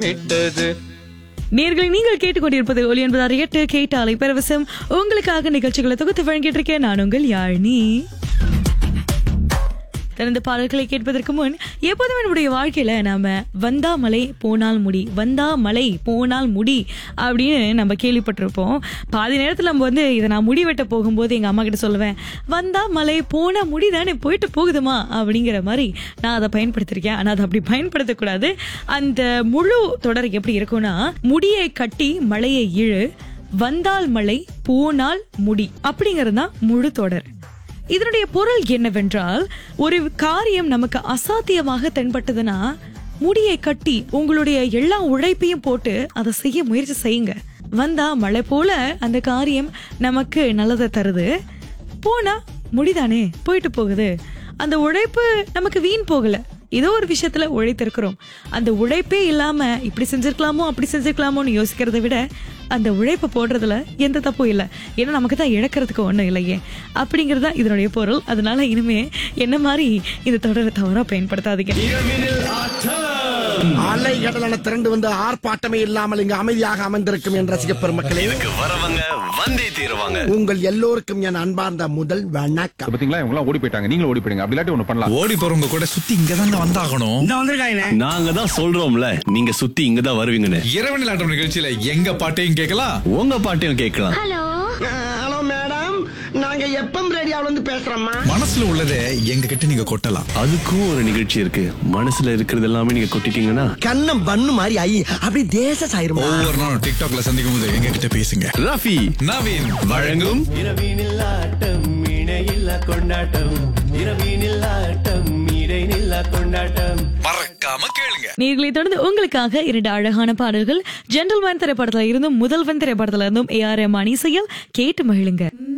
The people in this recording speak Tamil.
விட்டது நேர்களை நீங்கள் கேட்டுக்கொண்டிருப்பது ஒலி என்பதார் எட்டு கேட்டாலை பரவசம் உங்களுக்காக நிகழ்ச்சிகளை தொகுத்து வழங்கிட்டு இருக்கேன் நான் உங்கள் யாழினி திறந்த பாடல்களை கேட்பதற்கு முன் எப்போதும் நம்முடைய வாழ்க்கையில நாம வந்தா மலை போனால் முடி வந்தா மலை போனால் முடி அப்படின்னு நம்ம கேள்விப்பட்டிருப்போம் பாதி நேரத்துல நம்ம வந்து இதை நான் முடி வெட்ட போகும்போது எங்க அம்மா கிட்ட சொல்லுவேன் வந்தா மலை போனா முடி தானே போயிட்டு போகுதுமா அப்படிங்கிற மாதிரி நான் அதை பயன்படுத்திருக்கேன் ஆனா அதை அப்படி பயன்படுத்தக்கூடாது அந்த முழு தொடர் எப்படி இருக்கும்னா முடியை கட்டி மலையை இழு வந்தால் மலை போனால் முடி அப்படிங்கிறது தான் முழு தொடர் இதனுடைய பொருள் என்னவென்றால் ஒரு காரியம் நமக்கு அசாத்தியமாக தென்பட்டதுன்னா முடியை கட்டி உங்களுடைய எல்லா உழைப்பையும் போட்டு அதை செய்ய முயற்சி செய்யுங்க வந்தா மழை போல அந்த காரியம் நமக்கு நல்லதை தருது போனா முடிதானே போயிட்டு போகுது அந்த உழைப்பு நமக்கு வீண் போகல ஏதோ ஒரு விஷயத்துல உழைத்திருக்கிறோம் அந்த உழைப்பே இல்லாம இப்படி செஞ்சிருக்கலாமோ அப்படி செஞ்சிருக்கலாமோன்னு யோசிக்கிறத விட அந்த உழைப்பை போடுறதுல எந்த தப்பும் இல்லை ஏன்னா நமக்கு தான் இழக்கிறதுக்கு ஒன்றும் இல்லையே அப்படிங்கிறது தான் இதனுடைய பொருள் அதனால இனிமே என்ன மாதிரி இந்த தொடரை தவறா பயன்படுத்தாதீங்க அலை கடலான திரண்டு வந்து ஆர்ப்பாட்டமே இல்லாமல் இங்கு அமைதியாக அமர்ந்திருக்கும் என் ரசிக பெருமக்களே இதுக்கு வரவங்க வந்தே தீருவாங்க உங்கள் எல்லோருக்கும் என் அன்பார்ந்த முதல் வணக்கம் பாத்தீங்களா இவங்க எல்லாம் ஓடி போயிட்டாங்க நீங்களும் ஓடி போயிடுங்க அப்படி இல்லாட்டி ஒண்ணு பண்ணலாம் ஓடி போறவங்க கூட சுத்தி இங்க தாங்க வந்தாகணும் நாங்க தான் சொல்றோம்ல நீங்க சுத்தி இங்க தான் வருவீங்கன்னு இரவு நிலாட்டம் நிகழ்ச்சியில எங்க பாட்டையும் கேட்கலாம் உங்க பாட்டையும் கேட்கலாம் ஹலோ மேடம் நாங்க எப்பம் ரேடியோல இருந்து பேசுறோம்மா மனசுல உள்ளதை எங்க கிட்ட நீங்க கொட்டலாம் அதுக்கும் ஒரு நிகழ்ச்சி இருக்கு மனசுல இருக்கிறது எல்லாமே நீங்க கொட்டிட்டீங்கன்னா கண்ணம் பண்ணு மாதிரி ஐ அப்படி தேச சாயிருமா ஒவ்வொரு நாளும் டிக்டாக்ல சந்திக்கும் போது எங்க கிட்ட பேசுங்க ரஃபி நவீன் வழங்கும் இரவினில் ஆட்டம் இணையில்லா கொண்டாட்டம் இரவினில் ஆட்டம் இடைநில்லா கொண்டாட்டம் மறக்காம கேளுங்க நீர்களை தொடர்ந்து உங்களுக்காக இரண்டு அழகான பாடல்கள் ஜென்டல்மேன் திரைப்படத்துல இருந்தும் முதல்வன் திரைப்படத்துல இருந்தும் ஏ ஆர் எம் இசையில் கேட்டு மகிழுங்க